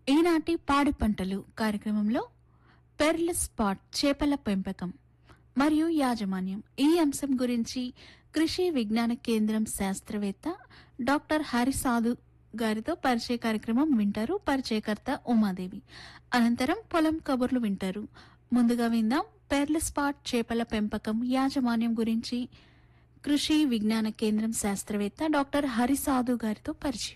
ఈనాటి పాడి పంటలు కార్యక్రమంలో పెర్ల్ స్పాట్ చేపల పెంపకం మరియు యాజమాన్యం ఈ అంశం గురించి కృషి విజ్ఞాన కేంద్రం శాస్త్రవేత్త డాక్టర్ హరిసాధు గారితో పరిచయ కార్యక్రమం వింటారు పరిచయకర్త ఉమాదేవి అనంతరం పొలం కబుర్లు వింటారు ముందుగా విందాం పెర్ల్ స్పాట్ చేపల పెంపకం యాజమాన్యం గురించి కృషి విజ్ఞాన కేంద్రం శాస్త్రవేత్త డాక్టర్ హరిసాధు గారితో పరిచయం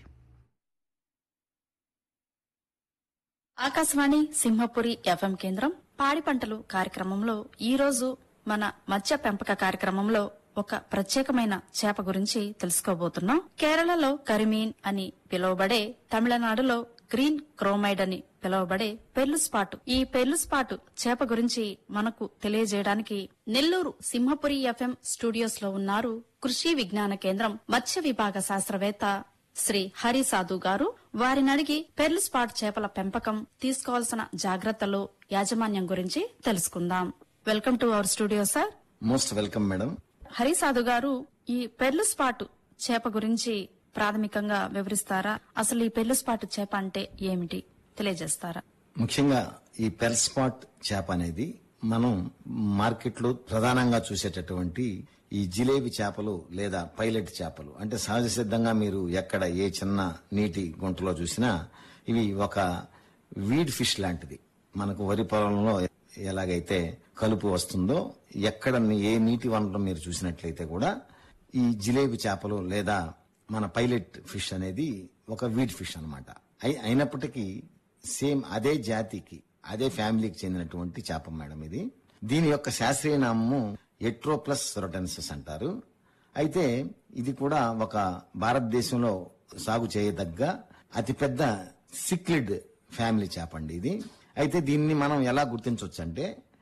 ఆకాశవాణి సింహపురి ఎఫ్ఎం కేంద్రం పాడి పంటలు కార్యక్రమంలో ఈ రోజు మన మత్స్య పెంపక కార్యక్రమంలో ఒక ప్రత్యేకమైన చేప గురించి తెలుసుకోబోతున్నాం కేరళలో కరిమీన్ అని పిలువబడే తమిళనాడులో గ్రీన్ క్రోమైడ్ అని పిలువబడే పెర్లు స్పాట్ ఈ పెర్లు స్పాట్ చేప గురించి మనకు తెలియజేయడానికి నెల్లూరు సింహపురి ఎఫ్ఎం స్టూడియోస్ లో ఉన్నారు కృషి విజ్ఞాన కేంద్రం మత్స్య విభాగ శాస్త్రవేత్త శ్రీ హరి సాధు గారు వారిని అడిగి పెర్ల్ స్పాట్ చేపల పెంపకం తీసుకోవాల్సిన జాగ్రత్తలు యాజమాన్యం గురించి తెలుసుకుందాం welcome to our studio sir most welcome madam Hari Sadhu గారు ఈ పెర్ల్ స్పాట్ చేప గురించి ప్రాథమికంగా వివరిస్తారా అసలు ఈ పెర్ల్ స్పాట్ చేప అంటే ఏమిటి తెలియజేస్తారా ముఖ్యంగా ఈ పెర్ స్పాట్ చేప అనేది మనం మార్కెట్లో ప్రధానంగా చూసేటటువంటి ఈ జిలేబీ చేపలు లేదా పైలట్ చేపలు అంటే సహజ సిద్ధంగా మీరు ఎక్కడ ఏ చిన్న నీటి గుంటలో చూసినా ఇవి ఒక వీడ్ ఫిష్ లాంటిది మనకు వరి పొలంలో ఎలాగైతే కలుపు వస్తుందో ఎక్కడ ఏ నీటి వనరు మీరు చూసినట్లయితే కూడా ఈ జిలేబీ చేపలు లేదా మన పైలట్ ఫిష్ అనేది ఒక వీడ్ ఫిష్ అనమాట అయినప్పటికీ సేమ్ అదే జాతికి అదే ఫ్యామిలీకి చెందినటువంటి చేప మేడం ఇది దీని యొక్క శాస్త్రీయ నామము ఎట్రోప్లస్ రొటెన్సస్ అంటారు అయితే ఇది కూడా ఒక భారతదేశంలో సాగు చేయదగ్గ అతిపెద్ద సిక్లిడ్ ఫ్యామిలీ చేప అండి ఇది అయితే దీన్ని మనం ఎలా గుర్తించవచ్చు అంటే